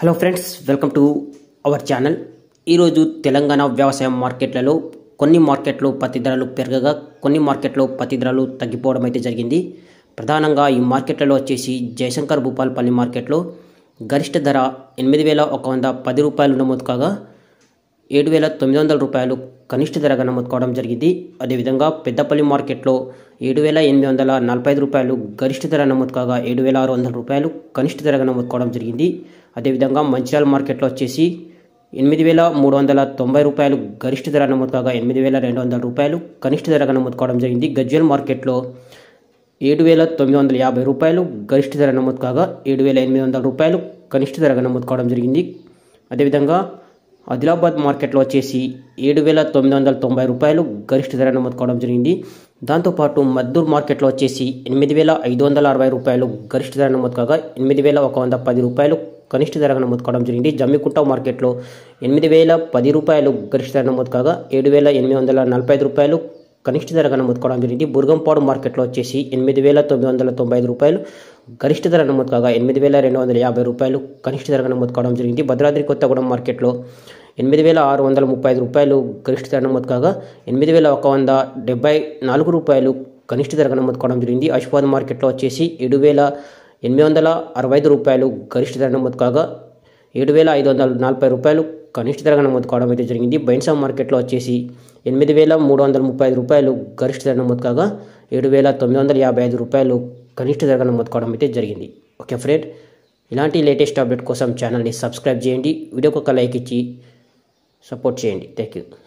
hello friends welcome to our channel ఈరోజు తెలంగాణ వ్యవసాయ మార్కెట్లలో కొన్ని మార్కెట్లో పత్తి ధరలు పెరగగా కొన్ని మార్కెట్లో పత్తి ధరలు తగ్గిపోవడం అయితే జరిగింది ప్రధానంగా ఈ మార్కెట్లలో వచ్చేసి జయశంకర్ భూపాల్పల్లి మార్కెట్లో గరిష్ట ధర ఎనిమిది వేల ఒక వంద పది రూపాయలు నమోదు కాగా ఏడు వేల తొమ్మిది వందల రూపాయలు కనిష్ట ధరగా నమోదు కావడం జరిగింది అదేవిధంగా పెద్దపల్లి మార్కెట్లో ఏడు వేల ఎనిమిది వందల నలభై ఐదు రూపాయలు గరిష్ట ధర నమోదు కాగా ఏడు వేల ఆరు వందల రూపాయలు కనిష్ట ధరగా నమోదు కావడం జరిగింది అదేవిధంగా మంచిర్యాల మార్కెట్లో వచ్చేసి ఎనిమిది వేల మూడు వందల తొంభై రూపాయలు గరిష్ట ధర నమోదు కాగా ఎనిమిది వేల రెండు వందల రూపాయలు కనిష్ట ధరగా నమోదు కావడం జరిగింది గజ్వేల్ మార్కెట్లో ఏడు వేల తొమ్మిది వందల యాభై రూపాయలు గరిష్ట ధర నమోదు కాగా ఏడు వేల ఎనిమిది వందల రూపాయలు కనిష్ట ధరగా నమోదు కావడం జరిగింది అదేవిధంగా ఆదిలాబాద్ మార్కెట్లో వచ్చేసి ఏడు వేల తొమ్మిది వందల తొంభై రూపాయలు గరిష్ట ధర నమోదు కావడం జరిగింది దాంతోపాటు మద్దూర్ మార్కెట్లో వచ్చేసి ఎనిమిది వేల ఐదు వందల అరవై రూపాయలు గరిష్ట ధర నమోదు కాగా ఎనిమిది వేల ఒక వంద పది రూపాయలు కనిష్ట ధరగా నమోదు కావడం జరిగింది జమ్మికుంట మార్కెట్లో ఎనిమిది వేల పది రూపాయలు గరిష్ట ధర నమోదు కాగా ఏడు వేల ఎనిమిది వందల నలభై ఐదు రూపాయలు కనిష్ట ధరగా నమోదు కావడం జరిగింది బుర్గంపాడు మార్కెట్లో వచ్చేసి ఎనిమిది వేల తొమ్మిది వందల తొంభై ఐదు రూపాయలు గరిష్ట ధర నమోదు కాగా ఎనిమిది వేల రెండు వందల యాభై రూపాయలు కనిష్ట ధరగా నమోదు కావడం జరిగింది భద్రాద్రి కొత్తగూడెం మార్కెట్లో ఎనిమిది వేల ఆరు వందల ముప్పై ఐదు రూపాయలు గరిష్ట ధర నమోదు కాగా ఎనిమిది వేల ఒక వంద డెబ్బై నాలుగు రూపాయలు కనిష్ట ధరగా నమోదు కావడం జరిగింది అశ్వాద్ మార్కెట్లో వచ్చేసి ఏడు వేల ఎనిమిది వందల అరవై ఐదు రూపాయలు గరిష్ట ధర నమోదు కాగా ఏడు వేల ఐదు వందల నలభై రూపాయలు కనిష్ట ధరగా నమోదు కావడం అయితే జరిగింది బైన్సా మార్కెట్లో వచ్చేసి ఎనిమిది వేల మూడు వందల ముప్పై ఐదు రూపాయలు గరిష్ట ధర నమోదు కాగా ఏడు వేల తొమ్మిది వందల యాభై ఐదు రూపాయలు కనిష్ట ధరగా నమోదు కావడం అయితే జరిగింది ఓకే ఫ్రెండ్ ఇలాంటి లేటెస్ట్ అప్డేట్ కోసం ఛానల్ని సబ్స్క్రైబ్ చేయండి వీడియోకి ఒక లైక్ ఇచ్చి సపోర్ట్ చేయండి థ్యాంక్ యూ